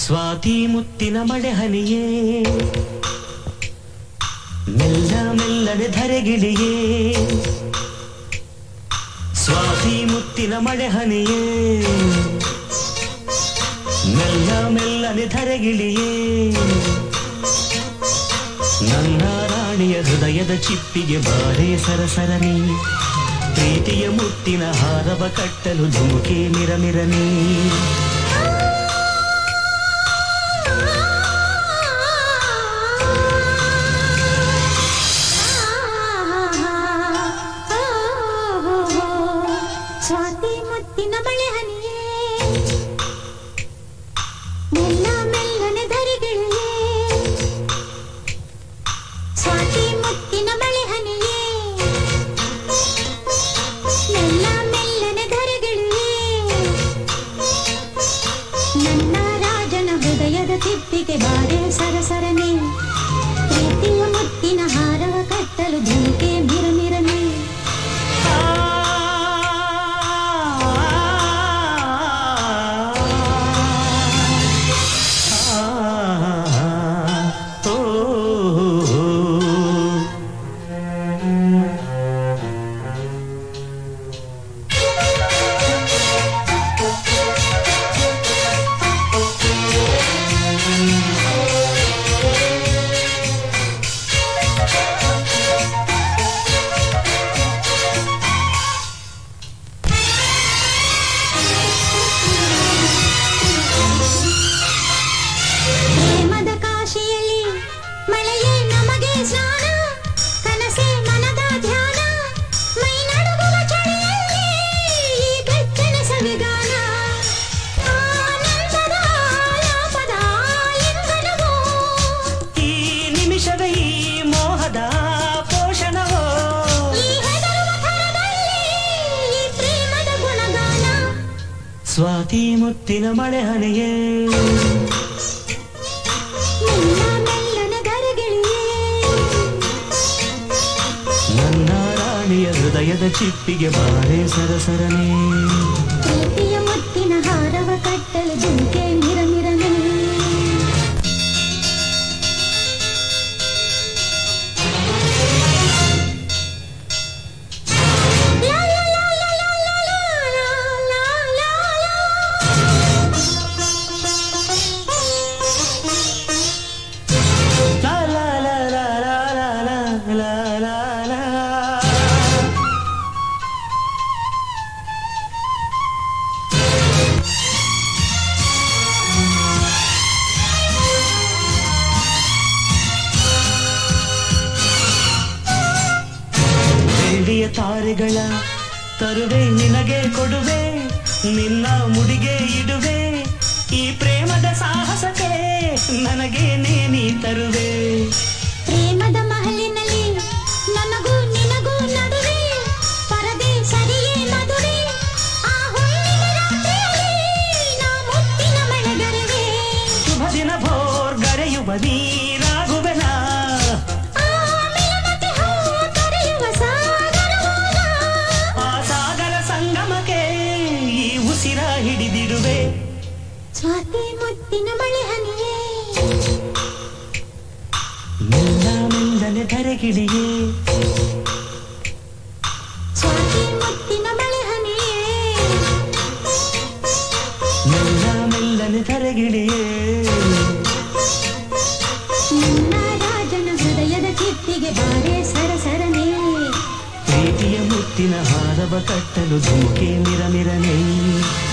ಸ್ವಾತಿ ಮುತ್ತಿನ ಮಳೆ ಹನಿಯೇ ಮೆಲ್ಲ ಮೆಲ್ಲನೆ ಧರೆಗಿಳಿಯೇ ಸ್ವಾತಿ ಮುತ್ತಿನ ಮಳೆ ಹನಿಯೇ ಮೆಲ್ಲ ಮೆಲ್ಲನೆ ಧರೆಗಿಳಿಯೇ ನನ್ನ ರಾಣಿಯ ಹೃದಯದ ಚಿಪ್ಪಿಗೆ ಬಾರೆ ಸರಸರನೆ ಪ್ರೀತಿಯ ಮುತ್ತಿನ ಹಾರವ ಕಟ್ಟಲು ಧುಮುಕೆ ಮಿರಮಿರನೆ ಸ್ವಾತಿ ಮುತ್ತಿನ ಮಳೆ ಹನಿಯೇ ಮೆಲ್ಲ ಮೆಲ್ಲನೆ ಧರಿಗಿಳಿಯೇ ಸ್ವಾತಿ ಮುತ್ತಿನ ಮಳೆ ಹನಿಯೇ ಮೆಲ್ಲ ಮೆಲ್ಲನೆ ಧರಿಗಿಳಿಯೇ ನನ್ನ ರಾಜನ ಹೃದಯದ ತಿಪ್ಪಿಗೆ ಬಾರೆ ಸರಸರನೆ ಪ್ರೀತಿಯ ಮುತ್ತಿನ ಹಾರವ ಕಟ್ಟಲು ಧುಮುಕೆ ಮಿರಮಿರನೆ ಪ್ರೇಮದ ಕಾಶಿಯಲ್ಲಿ ಮಳೆಯೇ ನಮಗೆ ಸ್ನಾನ ಕನಸೇ ಮನದ ಧ್ಯಾನ ಮೈ ನಡುಗುವ ಚಳಿಯಲ್ಲಿ ಈ ಬೆಚ್ಚನ ಸವಿಗಾನ ಆನಂದದ ಆಲಾಪದ ಇಂಧನವೋ ಈ ನಿಮಿಷದ ಈ ಮೋಹದ ಪೋಷಣವೋ ಈ ಹೆದರುವ ಥರದಲ್ಲಿ ಈ ಪ್ರೇಮದ ಗುಣಗಾನ ಸ್ವಾತಿ ಮುತ್ತಿನ ಮಳೆ ಹನೆಯೇ ಮೆಲ್ಲ ಮೆಲ್ಲನೆ ಧರೆಗಿಳಿಯೇ ನನ್ನ ರಾಣಿಯ ಹೃದಯದ ಚಿಪ್ಪಿಗೆ ಬಾರೆ ಸರಸರನೆ ಪ್ರೀತಿಯ ಮುತ್ತಿನ ಹಾರವ ಕಟ್ಟಲು ದುಂಕೆ ಮಿರಮಿರನೆ ಲಾ ಲಾ ಲಾ ಲಾ ಲಾ ಲಾ ಲಾ ಲಾ ಲಾ ಲಾ ಲಾ ಲಾ ಲಾ ಲಾ ಲಾ ಲಾ ಲಾ ಲಾ ಲಾ. ಬೆಳ್ಳಿಯ ತಾರೆಗಳ ತರುವೆ ನಿನಗೆ ಕೊಡುವೆ ನಿನ್ನ ಮುಡಿಗೆ ಇಡುವೆ ಈ ಪ್ರೇಮದ ಸಾಹಸಕ್ಕೆ ನನಗೆ ನೇನಿ ತರುವೆ ಪ್ರೇಮದ ಮಹಲಿನಲ್ಲಿ ನನಗೂ ನಿನಗೂ ನಡುವೆ ಪರದೆ ಸರಿಯೇ ಮದುವೆ ಆ ಹುಣ್ಣಿಮೆ ರಾತ್ರಿಯಲ್ಲಿ ನಾ ಮುತ್ತಿನ ಮಳೆಗರೆವೆ ಶುಭ ದಿನ ಭೋರ್ ಗರೆಯುವ ನೀರಾಗುವೆನ ಆ ಮಿಲನಕ್ಕೆ ಹೂ ಕರೆಯುವ ಸಾಗರವಾದ ಆ ಸಾಗರ ಸಂಗಮಕ್ಕೆ ಈ ಉಸಿರ ಹಿಡಿದಿಡುವೆ ಸ್ವಾತಿ ಮುತ್ತಿನ ಮಳೆ ಹನಿಯೇ ಮೆಲ್ಲ ಮೆಲ್ಲನೆ ಧರೆಗಿಳಿಯೇ ಸ್ವಾತಿ ಮುತ್ತಿನ ಮಳೆ ಹನಿಯೇ ಮೆಲ್ಲ ಮೆಲ್ಲನೆ ಧರೆಗಿಳಿಯೇ ನನ್ನ ರಾಜನ ಹೃದಯದ ಚಿಪ್ಪಿಗೆ ಬಾರೆ ಸರಸರನೆ ಪ್ರೀತಿಯ ಮುತ್ತಿನ ಹಾರವ ಕಟ್ಟಲು ಧುಮುಕೆ ಮಿರಮಿರನೆ